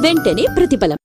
వెంటనే ప్రతిఫలం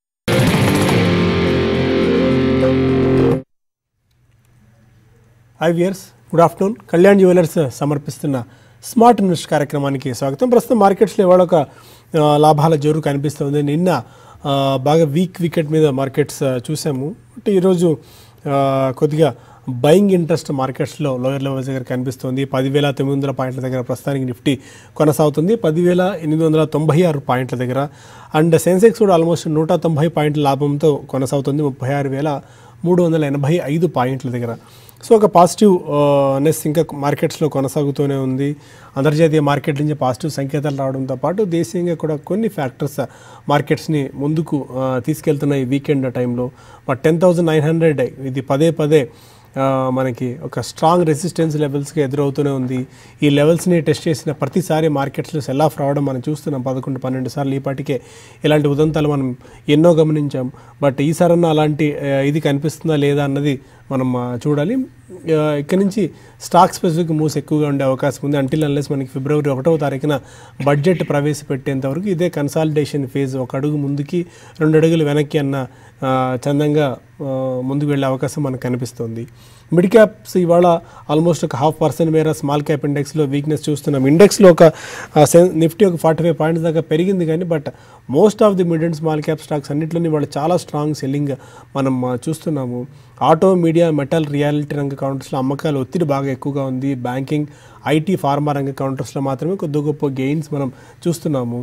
hi viewers good afternoon Kalyan Jewellers సమర్పిస్తున్న స్మార్ట్ ఇన్వెస్ట్ కార్యక్రమానికి స్వాగతం ప్రస్తుతం మార్కెట్స్లో ఇవాళ ఒక ఆ, లాభాల జోరు కనిపిస్తుంది నిన్న ఆ, బాగా వీక్ వికెట్ మీద మార్కెట్స్ ఆ, చూసాము బట్ ఈరోజు ఆ, కొద్దిగా బయింగ్ ఇంట్రెస్ట్ మార్కెట్స్లో లోయర్ లెవెల్స్ దగ్గర కనిపిస్తుంది పదివేల తొమ్మిది వందల పాయింట్ల దగ్గర ప్రస్తుతానికి నిఫ్టీ కొనసాగుతుంది పదివేల ఎనిమిది వందల తొంభై ఆరు పాయింట్ల దగ్గర అండ్ సెన్సెక్స్ కూడా ఆల్మోస్ట్ నూట తొంభై పాయింట్ల లాభంతో కొనసాగుతుంది ముప్పై ఆరు వేల మూడు వందల ఎనభై ఐదు పాయింట్ల దగ్గర సో ఒక పాజిటివ్ నెస్ ఇంకా మార్కెట్స్లో కొనసాగుతూనే ఉంది అంతర్జాతీయ మార్కెట్ నుంచి పాజిటివ్ సంకేతాలు రావడంతో పాటు దేశీయంగా కూడా కొన్ని ఫ్యాక్టర్స్ మార్కెట్స్ని ముందుకు ఆ, తీసుకెళ్తున్నాయి వీకెండ్ టైంలో but ten thousand nine hundred ఇది పదే పదే ఆ, మనకి ఒక స్ట్రాంగ్ రెసిస్టెన్స్ లెవెల్స్కి ఎదురవుతూనే ఉంది ఈ లెవెల్స్ని టెస్ట్ చేసిన ప్రతిసారి మార్కెట్స్లో సెల్ ఆఫ్ రావడం మనం చూస్తున్నాం పదకొండు పన్నెండు సార్లు ఈ పాటికే ఇలాంటి ఉదంతాలు మనం ఎన్నో గమనించాం బట్ ఈసారన్నా అలాంటి ఆ, ఇది కనిపిస్తుందా లేదా అన్నది మనం ఆ, చూడాలి ఆ, ఇక్కడి నుంచి స్టాక్ స్పెసిఫిక్ మూవ్స్ ఎక్కువగా ఉండే అవకాశం ఉంది అంటిల్ అన్లెస్ మనకి ఫిబ్రవరి ఒకటవ తారీఖున బడ్జెట్ ప్రవేశపెట్టేంత వరకు ఇదే కన్సాలిడేషన్ ఫేజ్ ఒక అడుగు ముందుకి రెండు అడుగులు వెనక్కి అన్న ఆ, చందంగా ఆ, ముందుకు వెళ్ళే అవకాశం మనకు కనిపిస్తుంది మిడ్ క్యాప్స్ ఇవాళ ఆల్మోస్ట్ ఒక హాఫ్ పర్సెంట్ మేర స్మాల్ క్యాప్ ఇండెక్స్లో వీక్నెస్ చూస్తున్నాం ఇండెక్స్లో ఒక ఆ, సెన్- నిఫ్టీ ఒక ఫార్టీ ఫైవ్ పాయింట్స్ దాకా పెరిగింది కానీ but most of the mid and small cap stocks అన్నింటిలోని వాళ్ళు చాలా స్ట్రాంగ్ సెల్లింగ్ మనం ఆ, చూస్తున్నాము ఆటో మీడియా మెటల్ రియాలిటీ రంగ కౌంటర్స్లో అమ్మకాలు ఒత్తిడి బాగా ఎక్కువగా ఉంది బ్యాంకింగ్ ఐటీ ఫార్మా రంగ కౌంటర్స్లో మాత్రమే కొద్ది గొప్ప గెయిన్స్ మనం చూస్తున్నాము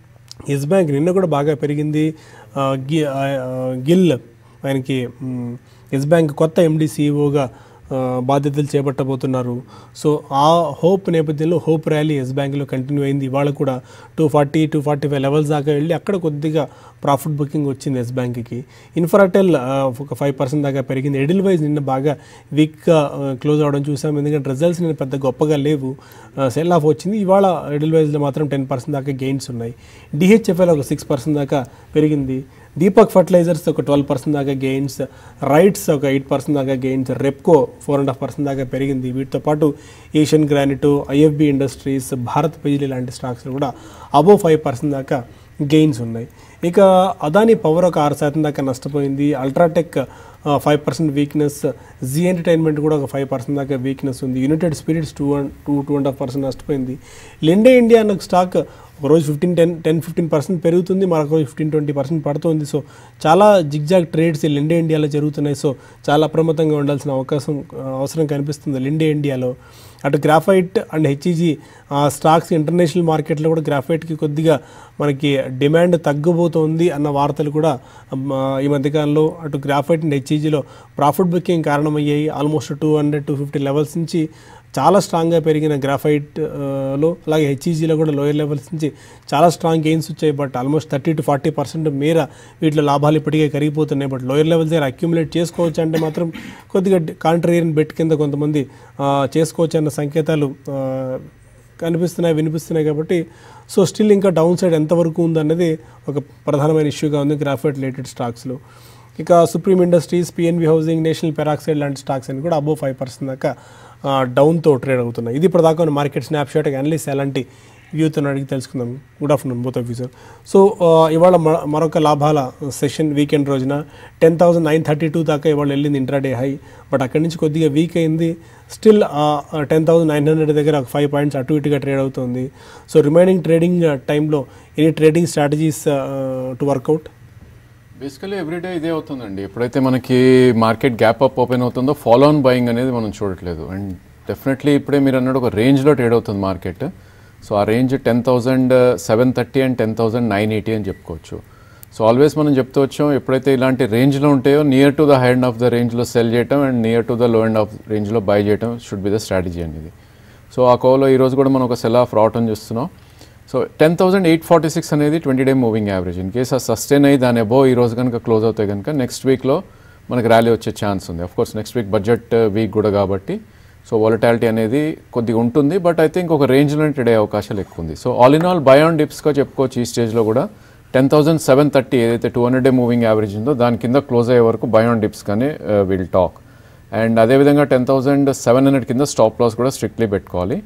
ఎస్ బ్యాంక్ నిన్న కూడా బాగా పెరిగింది ఆ, గి ఆ, ఆ, గిల్ ఆయనకి మ్, ఎస్ బ్యాంక్ కొత్త ఎండి సిఇఓగా బాధ్యతలు చేపట్టబోతున్నారు సో ఆ హోప్ నేపథ్యంలో హోప్ ర్యాలీ ఎస్ బ్యాంక్లో కంటిన్యూ అయింది ఇవాళ కూడా two forty two forty five levels దాకా వెళ్ళి అక్కడ కొద్దిగా ప్రాఫిట్ బుకింగ్ వచ్చింది ఎస్ బ్యాంక్కి ఇన్ఫ్రాటెల్ ఆ, ఒక ఫైవ్ పర్సెంట్ దాకా పెరిగింది ఎడిల్ వైజ్ నిన్న బాగా వీక్గా క్లోజ్ అవడం చూసాం ఎందుకంటే రిజల్ట్స్ నిన్న పెద్ద గొప్పగా లేవు సెల్ ఆఫ్ వచ్చింది ఇవాళ ఎడిల్ వైజ్లో మాత్రం టెన్ పర్సెంట్ దాకా గెయిన్స్ ఉన్నాయి డిహెచ్ఎఫ్ఎల్ ఒక సిక్స్ పర్సెంట్ దాకా పెరిగింది దీపక్ ఫర్టిలైజర్స్ ఒక ట్వెల్వ్ పర్సెంట్ దాకా గెయిన్స్ రైట్స్ ఒక ఎయిట్ పర్సెంట్ దాకా gains Repco four and half percent దాకా పెరిగింది వీటితో పాటు Asian Granite IFB Industries Bharat Bijlee లాంటి స్టాక్స్ కూడా అబోవ్ ఫైవ్ పర్సెంట్ దాకా గెయిన్స్ ఉన్నాయి ఇక అదాని పవర్ ఒక ఆరు శాతం దాకా నష్టపోయింది UltraTech five percent weakness Zee Entertainment కూడా ఒక ఫైవ్ పర్సెంట్ దాకా వీక్నెస్ ఉంది United Spirits two and two two and half percent నష్టపోయింది లిండే ఇండియా అన్న స్టాక్ ఒక రోజు fifteen ten ten fifteen percent పెరుగుతుంది మరొక రోజు ఫిఫ్టీన్ ట్వంటీ పర్సెంట్ పడుతుంది సో చాలా జిగ్జాగ్ ట్రేడ్స్ ఈ లిండే ఇండియాలో జరుగుతున్నాయి సో చాలా అప్రమత్తంగా ఉండాల్సిన అవకాశం ఆ, అవసరం కనిపిస్తుంది లిండే ఇండియాలో అటు Graphite and HEG stocks international మార్కెట్లో కూడా గ్రాఫైట్కి కొద్దిగా మనకి డిమాండ్ తగ్గబోతోంది అన్న వార్తలు కూడా మ, ఈ మధ్యకాలంలో అటు గ్రాఫైట్ అండ్ హెచ్ఈజీలో ప్రాఫిట్ బుకింగ్ కారణమయ్యాయి almost two hundred two fifty levels నుంచి చాలా స్ట్రాంగ్గా పెరిగిన గ్రాఫైట్ ఆ, లో అలాగే హెచ్ఈజీలో కూడా లోయర్ లెవెల్స్ నుంచి చాలా స్ట్రాంగ్ గెయిన్స్ వచ్చాయి but almost thirty to forty percent మేర వీటిలో లాభాలు ఇప్పటికే కరిగిపోతున్నాయి బట్ లోయర్ లెవెల్స్ దగ్గర అక్యుములేట్ చేసుకోవచ్చు అంటే మాత్రం కొద్దిగా కాంట్రేరియన్ బెట్ కింద కొంతమంది ఆ, చేసుకోవచ్చు అన్న సంకేతాలు ఆ, కనిపిస్తున్నాయి వినిపిస్తున్నాయి కాబట్టి సో స్టిల్ ఇంకా డౌన్ సైడ్ ఎంతవరకు ఉందన్నది ఒక ప్రధానమైన ఇష్యూగా ఉంది గ్రాఫైట్ రిలేటెడ్ స్టాక్స్లో ఇక Supreme Industries PNB Housing National Peroxide లాంటి స్టాక్స్ అని కూడా అబోవ్ ఫైవ్ పర్సెంట్ దాకా ఆ, డౌన్తో ట్రేడ్ అవుతున్నాయి ఇది ఇప్పుడు దాకా మార్కెట్ స్నాప్ షాట్ అనలిస్ట్ ఎలాంటి వ్యూతో అడిగి తెలుసుకుందాం good afternoon both of sir so ఇవాళ మ- మరొక లాభాల సెషన్ వీకెండ్ రోజున ten thousand nine thirty two దాకా ఇవాళ వెళ్ళింది ఇంట్రాడే హై బట్ అక్కడి నుంచి కొద్దిగా వీక్ అయింది still ten thousand nine hundred దగ్గర ఒక ఫైవ్ పాయింట్స్ అటు ఇటుగా ట్రేడ్ అవుతుంది సో రిమైనింగ్ ట్రేడింగ్ టైంలో any trading strategies to work out basically every day ఇదే అవుతుందండి ఎప్పుడైతే మనకి మార్కెట్ గ్యాప్ అప్ ఓపెన్ అవుతుందో ఫాలో ఆన్ బయింగ్ అనేది మనం చూడట్లేదు అండ్ డెఫినెట్లీ ఇప్పుడే మీరు అన్నట్టు ఒక రేంజ్లో ట్రేడ్ అవుతుంది మార్కెట్ సో ఆ range ten thousand seven thirty and ten thousand nine eighty అని చెప్పుకోవచ్చు సో ఆల్వేస్ మనం చెప్తూ వచ్చాం ఎప్పుడైతే ఇలాంటి రేంజ్లో ఉంటాయో near to the high end of the రేంజ్లో సెల్ చేయటం and near to the low end of రేంజ్లో బై చేయటం షుడ్ బి ద స్ట్రాటజీ అనేది సో ఆ కోలో ఈరోజు కూడా మనం ఒక సెల్ ఆఫ్ రావటం చూస్తున్నాం so ten thousand eight forty six అనేది twenty day moving average in case ఆ సస్టైన్ అయ్యి దాని అబో ఈ రోజు కనుక క్లోజ్ అవుతాయి కనుక నెక్స్ట్ వీక్లో మనకి ర్యాలీ వచ్చే ఛాన్స్ ఉంది of course next week budget week కూడా కాబట్టి సో వాలటాలిటీ అనేది కొద్దిగా ఉంటుంది బట్ ఐ థింక్ ఒక రేంజ్లో ట్రేడ్ అయ్యే అవకాశాలు ఎక్కువ ఉంది so all in all buy on డిప్స్గా చెప్పుకోవచ్చు ఈ స్టేజ్లో కూడా టెన్ థౌసండ్ సెవెన్ థర్టీ ఏదైతే two hundred day moving average ఉందో దాని కింద క్లోజ్ అయ్యే వరకు బై ఆన్ డిప్స్ కానీ విల్ టాక్ అండ్ అదేవిధంగా టెన్ థౌసండ్ సెవెన్ హండ్రెడ్ కింద స్టాప్ లాస్ కూడా స్ట్రిక్ట్లీ పెట్టుకోవాలి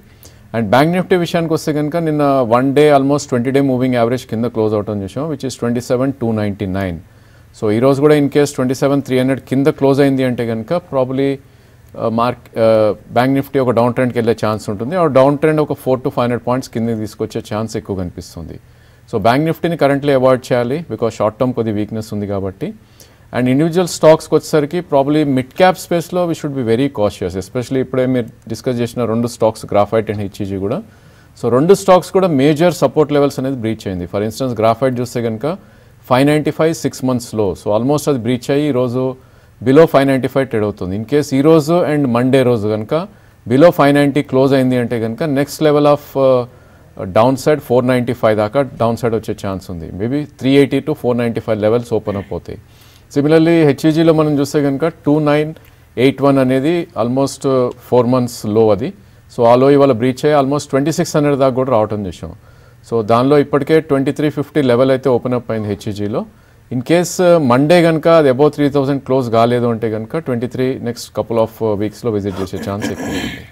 అండ్ బ్యాంక్ నిఫ్టీ విషయానికి వస్తే కనుక నిన్న one day almost twenty day moving average కింద క్లోజ్ అవటం చూసాం which is twenty seven two ninety nine so ఈ రోజు కూడా in case twenty seven three hundred కింద క్లోజ్ అయింది అంటే కనుక ప్రాబ్లీ మార్క్ బ్యాంక్ నిఫ్టీ ఒక డౌన్ ట్రెండ్కి వెళ్ళే ఛాన్స్ ఉంటుంది ఆ డౌన్ ట్రెండ్ ఒక four to five hundred points కింద తీసుకొచ్చే ఛాన్స్ ఎక్కువ కనిపిస్తుంది సో బ్యాంక్ నిఫ్టీని కరెంట్లీ అవాయిడ్ చేయాలి బికాస్ షార్ట్ టర్మ్ కొద్ది వీక్నెస్ ఉంది కాబట్టి అండ్ ఇండివిజువల్ స్టాక్స్కి వచ్చేసరికి ప్రాబ్లీ మిడ్ క్యాప్ స్పేస్లో we should be very cautious especially ఇప్పుడే మీరు డిస్కస్ చేసిన రెండు స్టాక్స్ గ్రాఫైట్ అండ్ హెచ్ఈజీ కూడా సో రెండు స్టాక్స్ కూడా మేజర్ సపోర్ట్ లెవెల్స్ అనేది బ్రీచ్ అయింది ఫర్ ఇన్స్టెన్స్ గ్రాఫైట్ చూస్తే కనుక ఫైవ్ నైంటీ ఫైవ్ సిక్స్ మంత్స్లో సో ఆల్మోస్ట్ అది బ్రీచ్ అయ్యి ఈరోజు below five ninety five trade అవుతుంది ఇన్ కేస్ ఈ రోజు అండ్ మండే రోజు కనుక బిలో ఫైవ్ నైంటీ క్లోజ్ అయింది అంటే కనుక next level of downside four ninety five దాకా డౌన్ సైడ్ వచ్చే ఛాన్స్ ఉంది maybe three eighty to four ninety five levels open up అవుతాయి సిమిలర్లీ హెచ్ఈజీలో మనం చూస్తే కనుక టూ నైన్ ఎయిట్ వన్ అనేది ఆల్మోస్ట్ ఫోర్ మంత్స్ లో అది సో ఆ లో ఇవాళ బ్రీచ్ అయ్యి ఆల్మోస్ట్ ట్వంటీ సిక్స్ హండ్రెడ్ దాకా కూడా రావటం చూసాం సో దానిలో ఇప్పటికే ట్వంటీ త్రీ ఫిఫ్టీ లెవెల్ అయితే ఓపెన్ అప్ అయింది హెచ్ఈజీలో ఇన్ కేస్ మండే కనుక అది అబౌవ్ త్రీ థౌసండ్ క్లోజ్ కాలేదు అంటే కనుక twenty three next couple of వీక్స్లో విజిట్ చేసే ఛాన్స్ ఎక్కువ ఉంది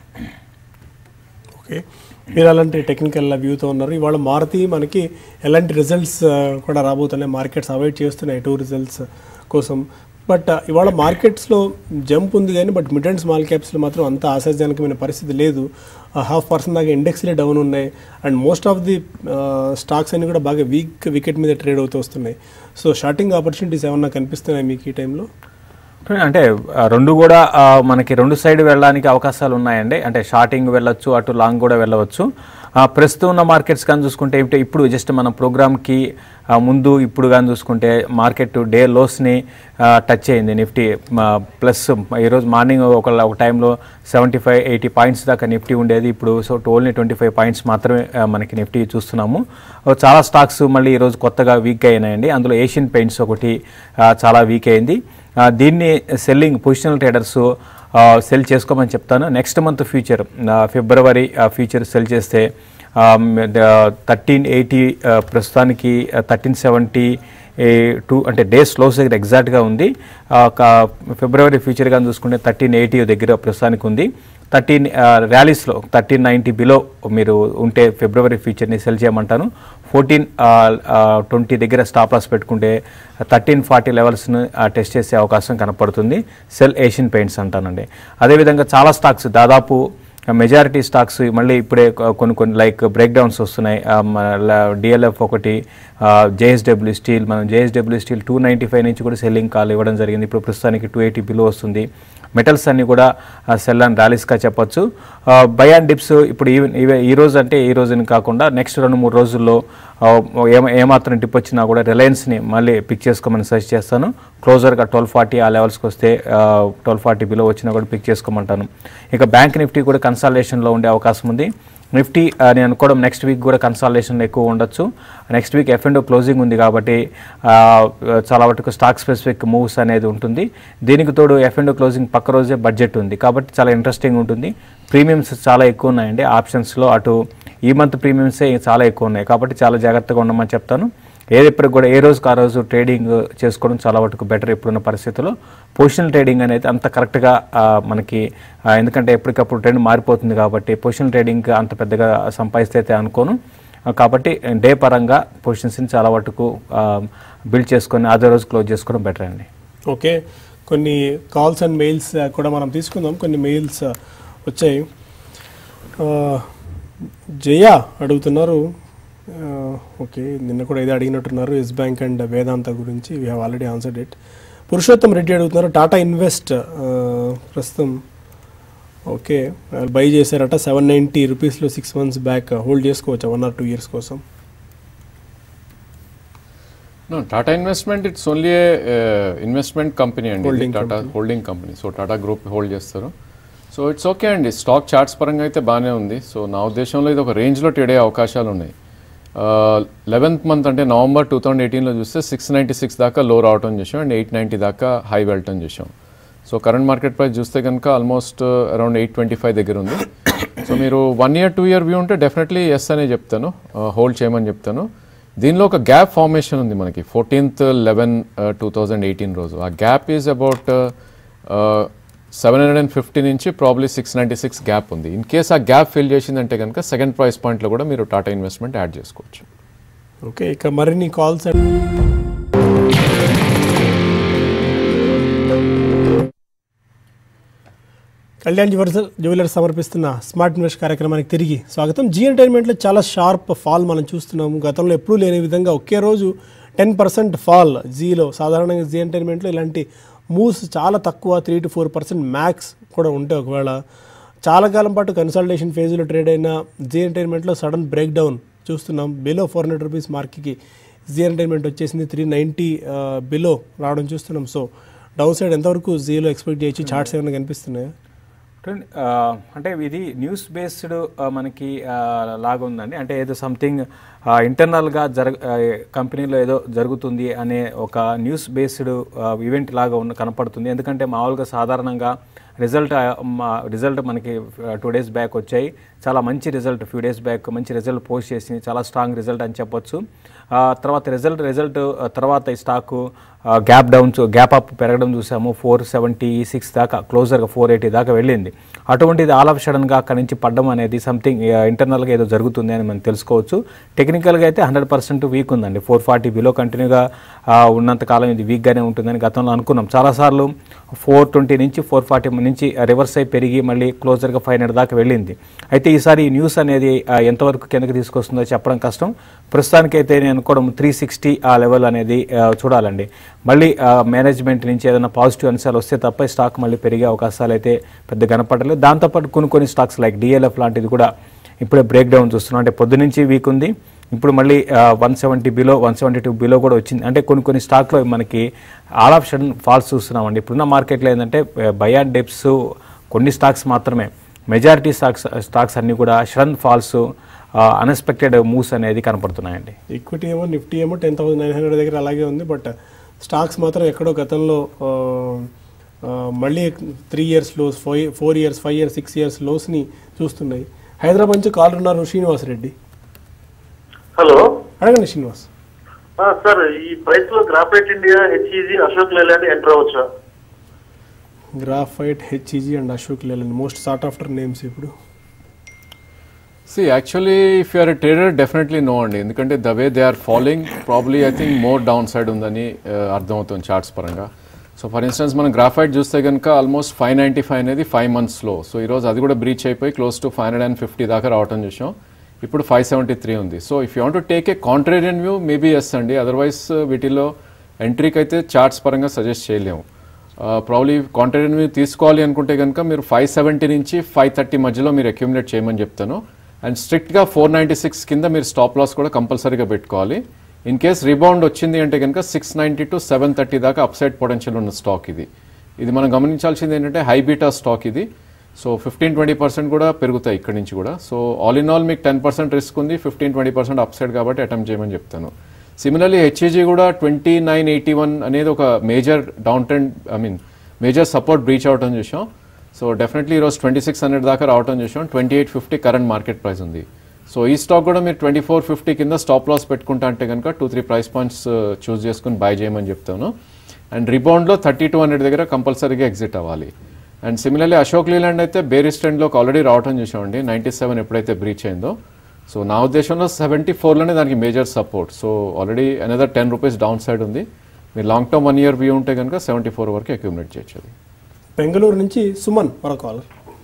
ఓకే మీరు అలాంటి టెక్నికల్ వ్యూతో ఉన్నారు ఇవాళ మారుతి మనకి ఎలాంటి రిజల్ట్స్ కూడా రాబోతున్నాయి మార్కెట్స్ అవాయిడ్ చేస్తున్నాయి టూ రిజల్ట్స్ కోసం బట్ ఇవాళ మార్కెట్స్లో జంప్ ఉంది కానీ బట్ మిడ్ అండ్ స్మాల్ క్యాప్స్లో మాత్రం అంత ఆశాజనకమైన పరిస్థితి లేదు హాఫ్ పర్సెంట్ దాకా ఇండెక్స్లే డౌన్ ఉన్నాయి and most of the stocks అన్ని కూడా బాగా వీక్ వికెట్ మీద ట్రేడ్ అవుతూ వస్తున్నాయి సో షార్టింగ్ ఆపర్చునిటీస్ ఏమన్నా కనిపిస్తున్నాయి మీకు ఈ టైంలో అంటే ఆ, రెండు కూడా ఆ, మనకి రెండు సైడ్ వెళ్ళడానికి అవకాశాలు ఉన్నాయండి అంటే షార్టింగ్ వెళ్ళొచ్చు అటు లాంగ్ కూడా వెళ్ళవచ్చు ఆ, ప్రస్తుతం ఉన్న మార్కెట్స్ కానీ చూసుకుంటే ఏమిటో ఇప్పుడు జస్ట్ మన ప్రోగ్రామ్కి ఆ, ముందు ఇప్పుడు కానీ చూసుకుంటే మార్కెట్ డే లోస్ని టచ్ అయింది నిఫ్టీ ప్లస్ ఈరోజు మార్నింగ్ ఒక ఒక టైంలో సెవెంటీ ఫైవ్ ఎయిటీ పాయింట్స్ దాకా నిఫ్టీ ఉండేది ఇప్పుడు so only twenty five points మాత్రమే ఆ, మనకి నిఫ్టీ చూస్తున్నాము ఆ, చాలా స్టాక్స్ మళ్ళీ ఈరోజు కొత్తగా వీక్ అయినాయండి అందులో ఏషియన్ పెయింట్స్ ఒకటి ఆ, చాలా వీక్ అయింది ఆ, దీన్ని సెల్లింగ్ పొజిషనల్ ట్రేడర్స్ సెల్ చేసుకోమని చెప్తాను next month future February future sell చేస్తే థర్టీన్ ఎయిటీ ప్రస్తుతానికి థర్టీన్ సెవెంటీ టూ అంటే డేస్ లోస్ దగ్గర ఎగ్జాక్ట్గా ఉంది ఆ, క- ఫిబ్రవరి ఫ్యూచర్ కానీ చూసుకుంటే థర్టీన్ ఎయిటీ దగ్గర ప్రస్తుతానికి ఉంది థర్టీన్ ర్యాలీస్లో థర్టీన్ నైంటీ బిలో మీరు ఉంటే ఫిబ్రవరి ఫ్యూచర్ని సెల్ చేయమంటాను ఫోర్టీన్ ట్వంటీ దగ్గర స్టాప్ లాస్ పెట్టుకుంటే థర్టీన్ ఫార్టీ లెవెల్స్ను టెస్ట్ చేసే అవకాశం కనపడుతుంది సెల్ ఏషియన్ పెయింట్స్ అంటానండి అదేవిధంగా చాలా స్టాక్స్ దాదాపు మెజారిటీ స్టాక్స్ మళ్ళీ ఇప్పుడే కొ- కొన్ని కొన్ని లైక్ బ్రేక్ డౌన్స్ వస్తున్నాయి డిఎల్ఎఫ్ ఒకటి జేఎస్డబ్ల్యూ స్టీల్ మనం JSW steel two ninety five నుంచి కూడా సెల్లింగ్ కాల్ ఇవ్వడం జరిగింది ఇప్పుడు ప్రస్తుతానికి టూ ఎయిటీ బిలో వస్తుంది మెటల్స్ అన్ని కూడా సెల్ అండ్ ర్యాలీస్గా చెప్పొచ్చు బై అండ్ డిప్స్ ఇప్పుడు ఈవెన్ ఇవే ఈ రోజు అంటే ఈ రోజుని కాకుండా నెక్స్ట్ రెండు మూడు రోజుల్లో ఆ, ఏమ ఏమాత్రం డిప్ వచ్చినా కూడా రిలయన్స్ని మళ్ళీ పిక్ చేసుకోమని సజెస్ట్ చేస్తాను క్లోజర్గా ట్వెల్వ్ ఫార్టీ ఆ లెవెల్స్కి వస్తే ట్వెల్వ్ ఫార్టీ బిలో వచ్చినా కూడా పిక్ చేసుకోమంటాను ఇక బ్యాంక్ నిఫ్టీ కూడా కన్సల్టేషన్లో ఉండే అవకాశం ఉంది నిఫ్టీ ఆ, నేను అనుకోవడం నెక్స్ట్ వీక్ కూడా కన్సల్టేషన్ ఎక్కువ ఉండొచ్చు next week F and closing ఉంది కాబట్టి ఆ, చాలా వరకు స్టాక్ స్పెసిఫిక్ మూవ్స్ అనేది ఉంటుంది దీనికి తోడు ఎఫ్ అండ్ క్లోజింగ్ పక్క రోజే బడ్జెట్ ఉంది కాబట్టి చాలా ఇంట్రెస్టింగ్ ఉంటుంది ప్రీమియమ్స్ చాలా ఎక్కువ ఉన్నాయండి ఆప్షన్స్లో అటు ఈ మంత్ ప్రీమియమ్సే చాలా ఎక్కువ ఉన్నాయి కాబట్టి చాలా జాగ్రత్తగా ఉండమని చెప్తాను ఏది ఇప్పటికి కూడా ఏ రోజుకి ఆ రోజు ట్రేడింగ్ చేసుకోవడం చాలా వరకు బెటర్ ఇప్పుడున్న పరిస్థితుల్లో పొజిషనల్ ట్రేడింగ్ అనేది అంత కరెక్ట్గా ఆ, మనకి ఆ, ఎందుకంటే ఎప్పటికప్పుడు ట్రెండ్ మారిపోతుంది కాబట్టి పొజిషనల్ ట్రేడింగ్ అంత పెద్దగా సంపాదిస్తే అయితే అనుకోను ఆ, కాబట్టి డే పరంగా పొజిషన్స్ని చాలా వరకు బిల్డ్ చేసుకొని అదే రోజు క్లోజ్ చేసుకోవడం బెటర్ అండి ఓకే కొన్ని కాల్స్ అండ్ మెయిల్స్ కూడా మనం తీసుకుందాం కొన్ని మెయిల్స్ వచ్చాయి ఆ, జయ అడుగుతున్నారు ఆ, ఓకే నిన్న కూడా ఇదే అడిగినట్టున్నారు ఎస్ బ్యాంక్ అండ్ వేదాంత గురించి we have already answered it Purushottam Reddy అడుగుతున్నారు టాటా ఇన్వెస్ట్ ఆ, ప్రస్తుతం ఓకే బై చేశారట సెవెన్ నైంటీ రూపీస్లో సిక్స్ మంత్స్ బ్యాక్ హోల్డ్ చేసుకోవచ్చా వన్ ఆర్ టూ ఇయర్స్ కోసం No, Tata Investment it's only a uh, investment company అండి Holding Tata company. Holding company so Tata group hold చేస్తారు so it's okay అండి stock charts పరంగా అయితే బాగానే ఉంది సో నా ఉద్దేశంలో ఇది ఒక రేంజ్లో ట్రేడ్ అయ్యే అవకాశాలు ఉన్నాయి లెవెన్త్ మంత్ అంటే నవంబర్ టూ థౌసండ్ ఎయిటీన్లో చూస్తే సిక్స్ నైంటీ సిక్స్ దాకా లో రావటం చేసాం అండ్ ఎయిట్ నైంటీ దాకా హై వెళ్ళటం చేసాం సో కరెంట్ మార్కెట్ ప్రైస్ చూస్తే కనుక almost around eight twenty five దగ్గర ఉంది సో మీరు one year two year view ఉంటే డెఫినెట్లీ ఎస్ అనే చెప్తాను హోల్డ్ చేయమని చెప్తాను దీనిలో ఒక గ్యాప్ ఫార్మేషన్ ఉంది మనకి fourteenth eleven two thousand eighteen రోజు ఆ gap is about seven hundred and fifty నుంచి probably six ninety six gap ఉంది ఇన్ కేస్ ఆ గ్యాప్ ఫిల్ చేసిందంటే కనుక సెకండ్ ప్రైస్ పాయింట్లో కూడా మీరు టాటా ఇన్వెస్ట్మెంట్ యాడ్ చేసుకోవచ్చు ఓకే ఇక మరిన్ని కాల్స్ కళ్యాణ్ జ్యువెలర్స్ జ్యువెలర్స్ సమర్పిస్తున్న స్మార్ట్ ఇన్వెస్ట్ కార్యక్రమానికి తిరిగి స్వాగతం జీ ఎంటర్టైన్మెంట్లో చాలా షార్ప్ ఫాల్ మనం చూస్తున్నాము గతంలో ఎప్పుడూ లేని విధంగా ఒకే రోజు టెన్ పర్సెంట్ ఫాల్ జీలో సాధారణంగా జీ ఎంటర్టైన్మెంట్లో ఇలాంటి మూవ్స్ చాలా తక్కువ three to four percent max కూడా ఉంటాయి ఒకవేళ చాలా కాలం పాటు కన్సల్టేషన్ ఫేజ్లో ట్రేడ్ అయిన జీ ఎంటర్టైన్మెంట్లో సడన్ బ్రేక్ డౌన్ చూస్తున్నాం బిలో ఫోర్ హండ్రెడ్ రూపీస్ మార్క్కి జీ ఎంటర్టైన్మెంట్ వచ్చేసింది త్రీ నైంటీ బిలో రావడం చూస్తున్నాం సో డౌన్ సైడ్ ఎంతవరకు జీలో ఎక్స్పెక్ట్ చేయొచ్చు చార్ట్స్ ఏమైనా కనిపిస్తున్నాయా చూడండి, ఆ, అంటే ఇది న్యూస్ బేస్డ్ మనకి ఆ, లాగా ఉందండి అంటే ఏదో సంథింగ్ ఇంటర్నల్గా జరగ ఆ, కంపెనీలో ఏదో జరుగుతుంది అనే ఒక న్యూస్ బేస్డ్ ఈవెంట్ లాగా ఉన్న కనపడుతుంది ఎందుకంటే మామూలుగా సాధారణంగా రిజల్ట్ రిజల్ట్ మనకి టూ డేస్ బ్యాక్ వచ్చాయి చాలా మంచి రిజల్ట్ ఫ్యూ డేస్ బ్యాక్ మంచి రిజల్ట్ పోస్ట్ చేసింది చాలా స్ట్రాంగ్ రిజల్ట్ అని చెప్పొచ్చు ఆ, తర్వాత రిజల్ట్ రిజల్ట్ తర్వాత ఈ stock gap down gap up పెరగడం చూసాము ఫోర్ సెవెంటీ సిక్స్ దాకా క్లోజర్గా ఫోర్ ఎయిటీ దాకా వెళ్ళింది అటువంటిది ఆల్ ఆఫ్ సడన్గా అక్కడి నుంచి పడడం అనేది సంథింగ్ ఇంటర్నల్గా ఏదో జరుగుతుంది అని మనం తెలుసుకోవచ్చు టెక్నికల్గా అయితే హండ్రెడ్ పర్సెంట్ వీక్ ఉందండి ఫోర్ ఫార్టీ బిలో కంటిన్యూగా ఉన్నంత కాలం ఇది వీక్గానే ఉంటుందని గతంలో అనుకున్నాం చాలాసార్లు ఫోర్ ట్వంటీ నుంచి ఫోర్ ఫార్టీ నుంచి రివర్స్ అయి పెరిగి మళ్ళీ క్లోజర్గా ఫైవ్ హండ్రెడ్ దాకా వెళ్ళింది అయితే ఈసారి ఈ న్యూస్ అనేది ఆ, ఎంతవరకు కిందకి తీసుకొస్తుందో చెప్పడం కష్టం ప్రస్తుతానికైతే నేను అనుకోవడం త్రీ సిక్స్టీ ఆ లెవెల్ అనేది ఆ, చూడాలండి మళ్ళీ మేనేజ్మెంట్ నుంచి ఏదైనా పాజిటివ్ అంశాలు వస్తే తప్ప ఈ స్టాక్ మళ్ళీ పెరిగే అవకాశాలు అయితే పెద్ద కనపడలేదు దాంతోపాటు కొన్ని కొన్ని స్టాక్స్ లైక్ డిఎల్ఎఫ్ లాంటిది కూడా ఇప్పుడే బ్రేక్ డౌన్ చూస్తున్నాం అంటే పొద్దు నుంచి వీక్ ఉంది ఇప్పుడు మళ్ళీ one seventy below one seventy two below కూడా వచ్చింది అంటే కొన్ని కొన్ని స్టాక్లో మనకి ఆల్ ఆఫ్ సడన్ ఫాల్స్ చూస్తున్నామండి ఇప్పుడున్న మార్కెట్లో ఏంటంటే బయా డెప్స్ కొన్ని స్టాక్స్ మాత్రమే మెజారిటీ స్టాక్స్ స్టాక్స్ అన్నీ కూడా సడన్ ఫాల్స్ అన్ఎక్స్పెక్టెడ్ మూవ్స్ అనేది కనపడుతున్నాయండి ఈక్విటీ ఏమో నిఫ్టీ ఏమో టెన్ థౌసండ్ నైన్ హండ్రెడ్ దగ్గర అలాగే ఉంది బట్ స్టాక్స్ మాత్రం ఎక్కడో గతంలో ఆ, ఆ, మళ్ళీ three years lows four four years five years six years లోస్ని చూస్తున్నాయి హైదరాబాద్ నుంచి కాల్ ఉన్నారు శ్రీనివాస్ రెడ్డి హలో అడగండి శ్రీనివాస్ ఆ, సార్ ఈ ప్రైస్ లో graphite India HEG Ashok Leyland enter అవ్వచ్చా graphite HEG and Ashok Leyland most sought after names ఇప్పుడు see actually if you're trader definitely no అండి ఎందుకంటే the way they are following probably I think more down side ఉందని uh, అర్థమవుతుంది charts పరంగా so for instance మనం graphite చూస్తే కనుక almost five ninety five అనేది ఫైవ్ మంత్స్లో సో ఈరోజు అది కూడా బ్రీచ్ అయిపోయి close to five hundred and fifty దాకా రావటం చూసాం ఇప్పుడు ఫైవ్ సెవెంటీ త్రీ ఉంది so if you want to take a contrarian view maybe yes అండి అదర్వైజ్ వీటిలో ఎంట్రీకి అయితే చార్ట్స్ పరంగా సజెస్ట్ చేయలేము ప్రాబ్లీ కాంట్రేరియన్ వ్యూ తీసుకోవాలి అనుకుంటే కనుక మీరు ఫైవ్ సెవెంటీ నుంచి ఫైవ్ థర్టీ మధ్యలో మీరు అక్యూమిలేట్ చేయమని చెప్తాను అండ్ స్ట్రిక్ట్గా ఫోర్ నైంటీ సిక్స్ కింద మీరు స్టాప్ లాస్ కూడా కంపల్సరీగా పెట్టుకోవాలి ఇన్ కేస్ రిబౌండ్ వచ్చింది అంటే కనుక six ninety to seven thirty దాకా అప్సైడ్ పొటెన్షియల్ ఉన్న స్టాక్ ఇది ఇది మనం గమనించాల్సింది ఏంటంటే హై బీటా స్టాక్ ఇది సో ఫిఫ్టీన్ ట్వంటీ పర్సెంట్ కూడా పెరుగుతాయి ఇక్కడ నుంచి కూడా సో ఆల్ ఇన్ ఆల్ మీకు టెన్ పర్సెంట్ రిస్క్ ఉంది ఫిఫ్టీన్ ట్వంటీ పర్సెంట్ అప్సైడ్ కాబట్టి అటెంప్ట్ చేయమని చెప్తాను సిమిలర్లీ హెచ్ఈజీ కూడా ట్వంటీ నైన్ ఎయిటీ వన్ అనేది ఒక major down trend I mean major support breach అవటం చూసాం సో డెఫినెట్లీ ఈరోజు ట్వంటీ సిక్స్ హండ్రెడ్ దాకా రావటం చూసాం twenty eight fifty current market price ఉంది సో ఈ స్టాక్ కూడా మీరు ట్వంటీ ఫోర్ ఫిఫ్టీ కింద స్టాప్ లాస్ పెట్టుకుంటా అంటే కనుక two three price points choose చేసుకుని బై చేయమని చెప్తాను అండ్ రిబౌండ్లో థర్టీ టూ హండ్రెడ్ దగ్గర కంపల్సరీగా ఎగ్జిట్ అవ్వాలి అండ్ సిమిలర్లీ అశోక్ లీలాండ్ అయితే బేరీ స్టాండ్లోకి ఆల్రెడీ రావటం చూసామండి నైంటీ సెవెన్ ఎప్పుడైతే బ్రీచ్ అయిందో సో నా ఉద్దేశంలో సెవెంటీ ఫోర్లోనే దానికి major support so already another ten rupees down side ఉంది మీరు long term one year view ఉంటే కనుక సెవెంటీ ఫోర్ వరకు అక్యూమిలేట్ చేయొచ్చు అది బెంగళూరు నుంచి సుమన్ మరో కాలర్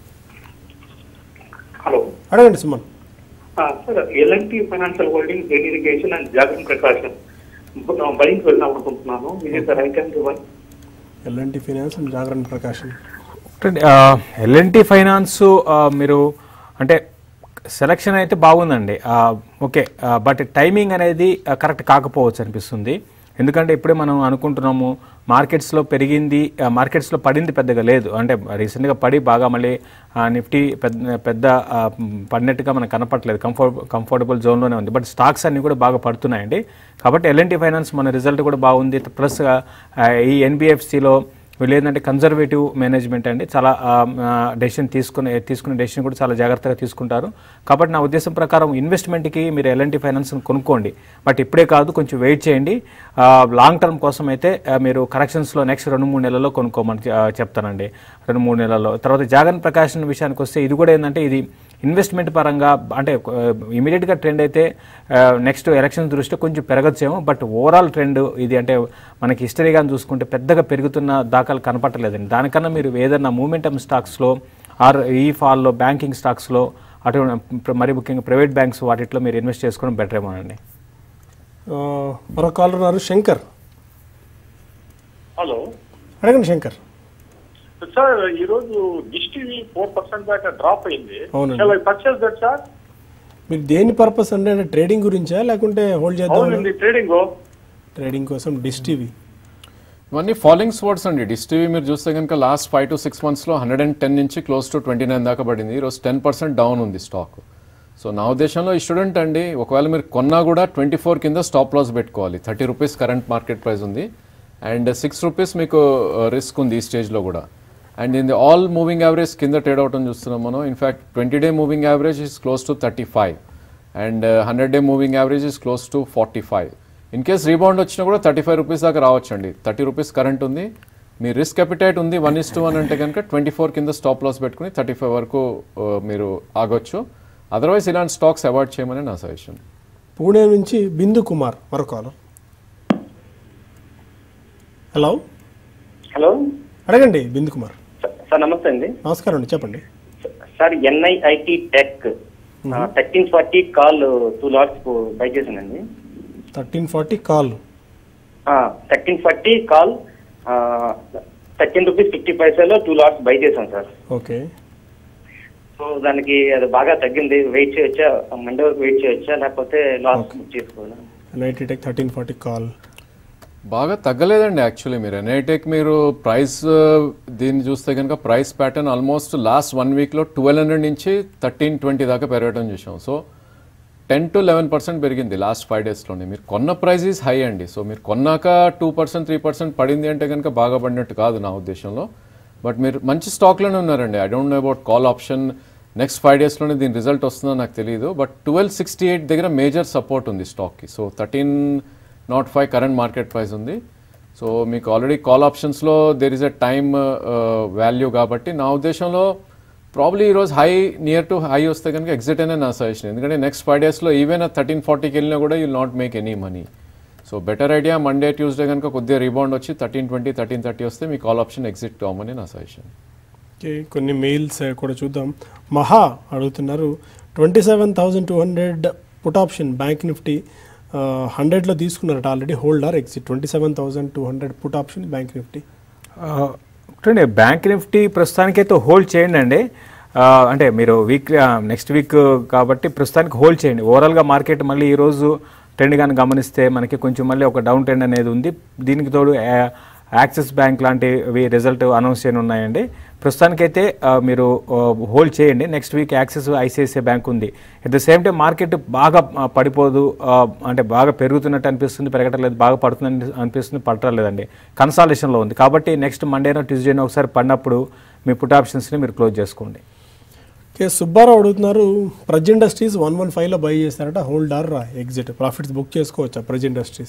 హలో అడగండి Suman sir LNT financial holding Jain irrigation and Jagran Prakashan buying వెళ్దాం అనుకుంటున్నాను ఇది right and one LNT finance and Jagran Prakashan L&T finance మీరు అంటే సెలక్షన్ అయితే బాగుందండి ఆ, ఓకే ఆ, బట్ టైమింగ్ అనేది ఆ, కరెక్ట్ కాకపోవచ్చు అనిపిస్తుంది ఎందుకంటే ఇప్పుడే మనం అనుకుంటున్నాము మార్కెట్స్లో పెరిగింది ఆ, మార్కెట్స్లో పడింది పెద్దగా లేదు అంటే రీసెంట్గా పడి బాగా మళ్ళీ ఆ, నిఫ్టీ పెద్ద పెద్ద ఆ, పడినట్టుగా మనకు కనపట్లేదు కంఫర్ట్ కంఫర్టబుల్ జోన్లోనే ఉంది బట్ స్టాక్స్ అన్నీ కూడా బాగా పడుతున్నాయండి కాబట్టి ఎల్ఎన్టీ ఫైనాన్స్ మన రిజల్ట్ కూడా బాగుంది ప్లస్ ఆ, ఈ ఎన్బిఎఫ్సిలో వీళ్ళు ఏంటంటే కన్జర్వేటివ్ మేనేజ్మెంట్ అండి చాలా డెసిషన్ తీసుకునే తీసుకునే డెసిషన్ కూడా చాలా జాగ్రత్తగా తీసుకుంటారు కాబట్టి నా ఉద్దేశం ప్రకారం ఇన్వెస్ట్మెంట్కి మీరు ఎల్ఎన్టీ ఫైనాన్స్ కొనుక్కోండి బట్ ఇప్పుడే కాదు కొంచెం వెయిట్ చేయండి లాంగ్ టర్మ్ కోసం అయితే ఆ, మీరు కరెక్షన్స్లో నెక్స్ట్ రెండు మూడు నెలల్లో కొనుక్కోమని ఆ, చెప్తానండి రెండు మూడు నెలల్లో తర్వాత జాగన్ ప్రకాశన్ విషయానికి వస్తే ఇది కూడా ఏంటంటే ఇది ఇన్వెస్ట్మెంట్ పరంగా అంటే ఇమీడియట్గా ట్రెండ్ అయితే నెక్స్ట్ ఎలక్షన్ దృష్ట్యా కొంచెం పెరగచ్చేమో బట్ ఓవరాల్ ట్రెండ్ ఇది అంటే మనకి హిస్టరీగా చూసుకుంటే పెద్దగా పెరుగుతున్న దాఖలు కనపట్టలేదండి దానికన్నా మీరు ఏదైనా మూమెంటమ్ స్టాక్స్లో ఆర్ ఈ ఫాల్లో బ్యాంకింగ్ స్టాక్స్లో అటు మరి ముఖ్యంగా ప్రైవేట్ బ్యాంక్స్ వాటిట్లో మీరు ఇన్వెస్ట్ చేసుకోవడం బెటర్ ఏమో అండి ఆ, మరో కాలర్ ఉన్నారు శంకర్ హలో అడగండి శంకర్ సార్ ఈ రోజు డిష్ టీవీ ఫోర్ పర్సెంట్ దాకా డ్రాప్ అయింది అవునండి. పర్చేస్ దట్ సార్ మీరు దేని పర్పస్ అంటే అంటే ట్రేడింగ్ గురించా లేకుంటే హోల్డ్ చేద్దాం అవునండి ట్రేడింగ్ ట్రేడింగ్ కోసం డిష్ టీవీ ఇవన్నీ ఫాలోయింగ్ స్పోర్ట్స్ అండి డిష్ టీవీ మీరు చూస్తే కనుక లాస్ట్ ఫైవ్ టు సిక్స్ మంత్స్లో హండ్రెడ్ అండ్ టెన్ నుంచి క్లోజ్ టు ట్వంటీ నైన్ దాకా పడింది ఈరోజు టెన్ పర్సెంట్ డౌన్ ఉంది స్టాక్ సో నా ఉద్దేశంలో ఈ స్టూడెంట్ అండి ఒకవేళ మీరు కొన్నా కూడా ట్వంటీ ఫోర్ కింద స్టాప్ లాస్ పెట్టుకోవాలి thirty rupees current market price ఉంది అండ్ సిక్స్ రూపీస్ మీకు రిస్క్ ఉంది ఈ స్టేజ్లో కూడా and in the all moving average కింద ట్రేడ్ అవటం చూస్తున్నాం మనం in fact twenty day moving average is close to thirty five and hundred day moving average is close to forty five in case rebound వచ్చినా కూడా థర్టీ ఫైవ్ రూపీస్ దాకా రావచ్చండి thirty rupees current ఉంది మీ రిస్క్ అపిటైట్ ఉంది one is to one అంటే కనుక twenty four కింద స్టాప్ లాస్ పెట్టుకుని థర్టీ ఫైవ్ వరకు ఆ, మీరు ఆగొచ్చు అదర్వైజ్ ఇలాంటి స్టాక్స్ అవాయిడ్ చేయమని నా సజెషన్ పూణే నుంచి బిందు కుమార్ మరో కాలర్ హలో హలో అడగండి బిందు కుమార్ సార్ నమస్తే అండి నమస్కారం అండి చెప్పండి sir NIIT tech thirteen forty call two lots buy చేశానండి thirteen forty call thirteen forty call thirteen rupees fifty పైసాలో టూ లాట్స్ బై చేశాను సార్ ఓకే సో దానికి అది బాగా తగ్గింది వెయిట్ చేయొచ్చా మండే వరకు వెయిట్ చేయొచ్చా లేకపోతే లాస్ Okay. బుక్ చేసుకోవాలా NIIT tech thirteen forty call బాగా తగ్గలేదండి యాక్చువల్లీ మీరు ఎన్ఐటెక్ మీరు ప్రైస్ దీన్ని చూస్తే కనుక price pattern almost last one వీక్లో ట్వెల్వ్ హండ్రెడ్ నుంచి థర్టీన్ ట్వంటీ దాకా పెరగడం చూసాం so ten to eleven percent పెరిగింది లాస్ట్ ఫైవ్ డేస్లోనే మీరు కొన్న ప్రైస్ ఈజ్ హై అండి సో మీరు కొన్నాక టూ పర్సెంట్ త్రీ పర్సెంట్ పడింది అంటే కనుక బాగా పడినట్టు కాదు నా ఉద్దేశంలో బట్ మీరు మంచి స్టాక్లోనే ఉన్నారండి I don't know about call option next five డేస్లోనే దీని రిజల్ట్ వస్తుందో నాకు తెలియదు బట్ ట్వెల్వ్ సిక్స్టీ ఎయిట్ దగ్గర మేజర్ సపోర్ట్ ఉంది స్టాక్కి so thirteen naught five current market price ఉంది సో మీకు ఆల్రెడీ కాల్ ఆప్షన్స్లో there is a time value కాబట్టి నా ఉద్దేశంలో ప్రాబ్లీ ఈరోజు హై నియర్ టు హై వస్తే కనుక ఎగ్జిట్ అనే నా సజెషన్ ఎందుకంటే నెక్స్ట్ ఫైవ్ డేస్లో ఈవెన్ థర్టీన్ ఫార్టీకి వెళ్ళినా కూడా you not make any money so better idea Monday Tuesday కనుక కొద్దిగా రీబౌండ్ వచ్చి థర్టీన్ ట్వంటీ థర్టీన్ థర్టీ వస్తే మీ కాల్ ఆప్షన్ ఎగ్జిట్ అవ్వమని నా సజెషన్ ఓకే కొన్ని మెయిల్స్ కూడా చూద్దాం మహా అడుగుతున్నారు twenty seven thousand two hundred put option bank nifty హండ్రెడ్లో తీసుకున్నారట already holder exit twenty seven thousand two hundred put option bank nifty చూడండి బ్యాంక్ నిఫ్టీ ప్రస్తుతానికైతే హోల్డ్ చేయండి అండి ఆ, అంటే మీరు వీక్ నెక్స్ట్ వీక్ కాబట్టి ప్రస్తుతానికి హోల్డ్ చేయండి ఓవరాల్గా మార్కెట్ మళ్ళీ ఈరోజు ట్రెండ్ కానీ గమనిస్తే మనకి కొంచెం మళ్ళీ ఒక డౌన్ ట్రెండ్ అనేది ఉంది దీనికి తోడు యా- యాక్సిస్ బ్యాంక్ లాంటివి రిజల్ట్ అనౌన్స్ చేయని ఉన్నాయండి ప్రస్తుతానికైతే ఆ, మీరు హోల్డ్ చేయండి next week Axis ICICI bank ఉంది at the same time market బాగా ఆ, పడిపోదు ఆ, అంటే బాగా పెరుగుతున్నట్టు అనిపిస్తుంది పెరగట్లేదు బాగా పడుతుంది అనిపిస్తుంది పడట్లేదండి కన్సాలేషన్లో ఉంది కాబట్టి నెక్స్ట్ మండేనో ట్యూస్డేనో ఒకసారి పడినప్పుడు మీ పుట్ ఆప్షన్స్ని మీరు క్లోజ్ చేసుకోండి కే సుబ్బారావు అడుగుతున్నారు ప్రజ్ ఇండస్ట్రీస్ వన్ వన్ ఫైవ్లో బై చేస్తారట హోల్డర్ ఎగ్జిట్ ప్రాఫిట్స్ బుక్ చేసుకోవచ్చా Praj industries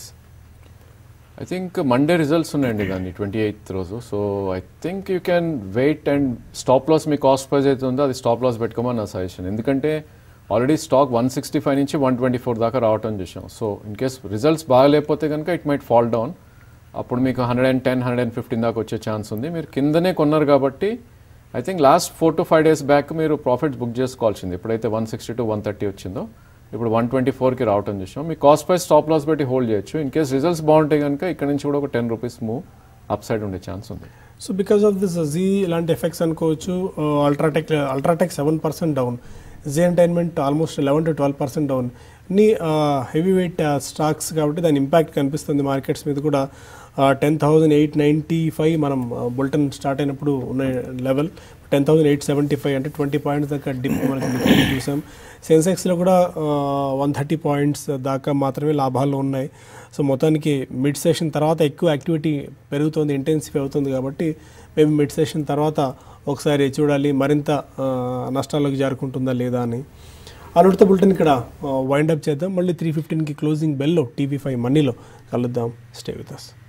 I think Monday results ఉన్నాయండి దాన్ని ట్వంటీ ఎయిత్ రోజు so I think you can wait and stop loss మీ కాస్ట్ ప్రైస్ అయితే ఉందో అది స్టాప్ లాస్ పెట్టుకోమని నా సజెషన్ ఎందుకంటే already stock one sixty five నుంచి వన్ ట్వంటీ ఫోర్ దాకా రావటం చూసాం సో ఇన్ కేస్ రిజల్ట్స్ బాగాలేకపోతే కనుక ఇట్ మైట్ ఫాల్ డౌన్ అప్పుడు మీకు hundred and ten hundred and fifteen దాకా వచ్చే ఛాన్స్ ఉంది మీరు కిందనే కొన్నారు కాబట్టి I think last four to five days back మీరు ప్రాఫిట్స్ బుక్ చేసుకోవాల్సింది ఎప్పుడైతే one sixty two one thirty వచ్చిందో ఇప్పుడు వన్ ట్వంటీ ఫోర్కి రావటం చూసాం మీ కాస్ట్ ప్రైస్ స్టాప్ లాస్ పెట్టి హోల్డ్ చేయొచ్చు ఇన్ కేస్ రిజల్ట్స్ బాగుంటే కనుక ఇక్కడ నుంచి కూడా ఒక ten rupees move up side ఉండే ఛాన్స్ ఉంది so because of this Zee ఇలాంటి ఎఫెక్ట్స్ అనుకోవచ్చు UltraTech UltraTech seven percent down Zee entertainment almost eleven to twelve percent down అన్ని హెవీ వెయిట్ స్టాక్స్ కాబట్టి దాని ఇంపాక్ట్ కనిపిస్తుంది మార్కెట్స్ మీద కూడా ten thousand eight ninety five మనం బులెటిన్ స్టార్ట్ అయినప్పుడు ఉన్న level ten thousand eight seventy five అంటే ట్వంటీ పాయింట్స్ దాకా డిప్ మనకి decline చూసాం సెన్సెక్స్లో కూడా వన్ థర్టీ పాయింట్స్ దాకా మాత్రమే లాభాల్లో ఉన్నాయి సో మొత్తానికి మిడ్ సెషన్ తర్వాత ఎక్కువ యాక్టివిటీ పెరుగుతుంది ఇంటెన్సిఫై అవుతుంది కాబట్టి మేము మిడ్ సెషన్ తర్వాత ఒకసారి చూడాలి మరింత ఆ, నష్టాల్లోకి జారుకుంటుందా లేదా అని అనుడిత బులెటిన్ ఇక్కడ వైండప్ చేద్దాం మళ్ళీ త్రీ ఫిఫ్టీన్కి క్లోజింగ్ బెల్లో టీవీ ఫైవ్ మనీలో కలుద్దాం స్టే విత్ అస్